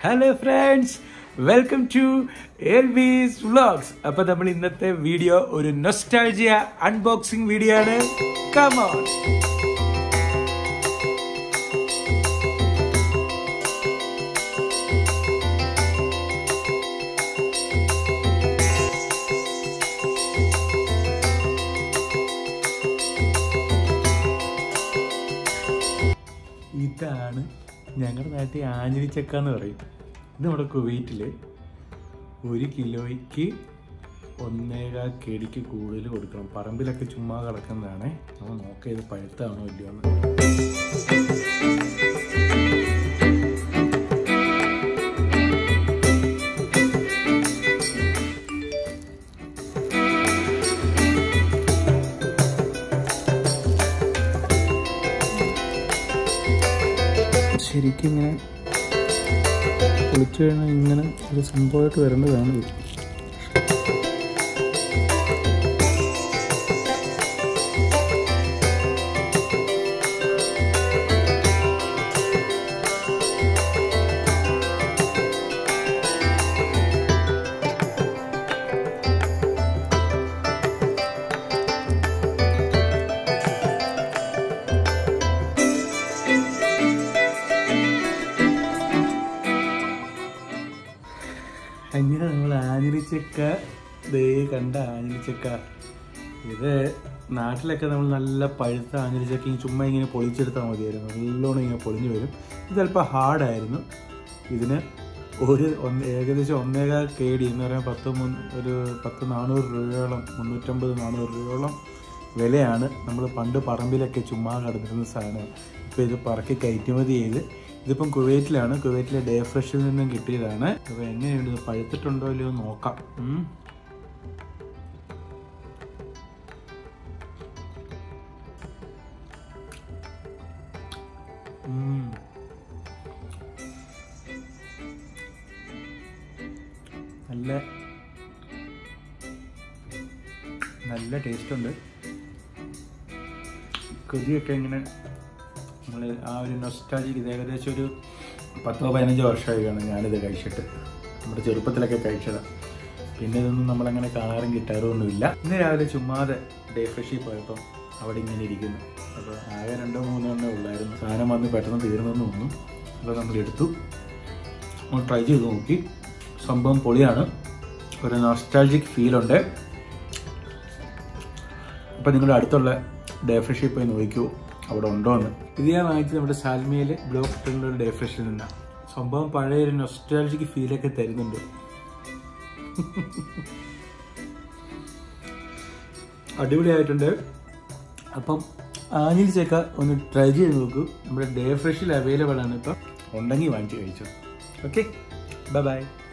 Hello friends welcome to LB's vlogs അപ്പൊ നമ്മൾ ഇന്നത്തെ വീഡിയോ ഒരു നൊസ്റ്റാൾജിയ അൺബോക്സിംഗ് വീഡിയോ ആണ് കമോൺ ഇതാണ് ഞങ്ങളുടെ നാട്ടിൽ ആഞ്ഞിലിച്ചക്ക എന്ന് പറയും ഇത് നമ്മുടെ കുവൈറ്റിൽ ഒരു കിലോയ്ക്ക് ഒന്നേകാൽ കേടിക്ക് കൂടുതൽ കൊടുക്കണം പറമ്പിലൊക്കെ ചുമ്മാ കിടക്കുന്നതാണ് നമ്മൾ നോക്കാം ഇത് പഴുത്താണോ ഇല്ലയോ എന്ന് ശരിക്കും ഇങ്ങനെ പൊളിച്ചു കഴിഞ്ഞാൽ ഇങ്ങനെ ഒരു സംഭവമായിട്ട് വരേണ്ടതാണ് ഇത് അങ്ങനെ നമ്മൾ ആഞ്ഞിലിച്ചക്ക ദേ കണ്ട ആഞ്ഞിലിച്ചക്ക ഇത് നാട്ടിലൊക്കെ നമ്മൾ നല്ല പഴുത്ത ആഞ്ഞിലിച്ചക്ക ചുമ്മാ ഇങ്ങനെ പൊളിച്ചെടുത്താൽ മതിയായിരുന്നു നല്ലോണം ഇങ്ങനെ പൊളിഞ്ഞു വരും ഇത് അല്പം ഹാർഡായിരുന്നു ഇതിന് ഒരു ഒന്ന് ഏകദേശം ഒന്നേകാൽ കെ ഡി എന്ന് പറയുമ്പോൾ പത്ത് മുൻ- ഒരു പത്ത് നാനൂറ് രൂപയോളം മുന്നൂറ്റമ്പത് നാനൂറ് രൂപയോളം വിലയാണ് നമ്മൾ പണ്ട് പറമ്പിലൊക്കെ ചുമ്മാ കിടന്നിരുന്ന സാധനം ഇപ്പോൾ ഇത് പറക്കി കയറ്റുമതി ചെയ്ത് ഇതിപ്പം കുവൈറ്റിലാണ് കുവൈറ്റിലെ ഡേ ഫ്രഷിൽ നിന്നും കിട്ടിയതാണ് അപ്പോൾ എങ്ങനെയുണ്ട് ഇത് പഴുത്തിട്ടുണ്ടോ ഇല്ലയോ എന്ന് നോക്കാം ഉം. ഉം. നല്ല നല്ല ടേസ്റ്റ് ഉണ്ട് കൊതിയൊക്കെ ഇങ്ങനെ നമ്മൾ ആ ഒരു നൊസ്റ്റാജിക്ക് ഇത് ഏകദേശം ഒരു പത്തോ പതിനഞ്ചോ വർഷമായി കാണും ഞാനിത് കഴിച്ചിട്ട് നമ്മുടെ ചെറുപ്പത്തിലൊക്കെ കഴിച്ചതാണ് പിന്നെ ഇതൊന്നും നമ്മളങ്ങനെ കാണാറും കിട്ടാറൊന്നുമില്ല ഇന്ന് രാവിലെ ചുമ്മാതെ ഡേ ഫ്രഷിൽ പോയപ്പോൾ അവിടെ ഇങ്ങനെ ഇരിക്കുന്നു അപ്പോൾ ആകെ രണ്ടോ മൂന്നോ എണ്ണേ ഉള്ളായിരുന്നു സാധനം വന്ന് പെട്ടെന്ന് തീർന്നെന്ന് തോന്നുന്നു അപ്പോൾ നമ്മൾ എടുത്തു ഒന്ന് ട്രൈ ചെയ്ത് നോക്കി സംഭവം പൊളിയാണ് ഒരു നൊസ്റ്റാൾജിക് ഫീലുണ്ട് അപ്പോൾ നിങ്ങളുടെ അടുത്തുള്ള ഡേ ഫ്രഷിൽ പോയി നോക്കൂ അവിടെ ഉണ്ടോ എന്ന് ഇത് ഞാൻ വാങ്ങിച്ചത് നമ്മുടെ സാൽമിയയിൽ ബ്ലോക്ക് ഇട്ടുള്ള ഒരു ഡേ ഫ്രഷിൽ നിന്നാണ് സംഭവം പഴയ ഒരു നൊസ്റ്റാൾജിക് ഫീലൊക്കെ തരുന്നുണ്ട് അടിപൊളിയായിട്ടുണ്ട് അപ്പം ആഞ്ഞിൽ ചേക്ക ഒന്ന് ട്രൈ ചെയ്ത് നോക്കൂ നമ്മുടെ ഡേ ഫ്രഷിൽ അവൈലബിൾ ആണ് ഇപ്പം ഉണ്ടെങ്കിൽ വാങ്ങിച്ച് കഴിച്ചു ഓക്കെ ബൈ ബൈ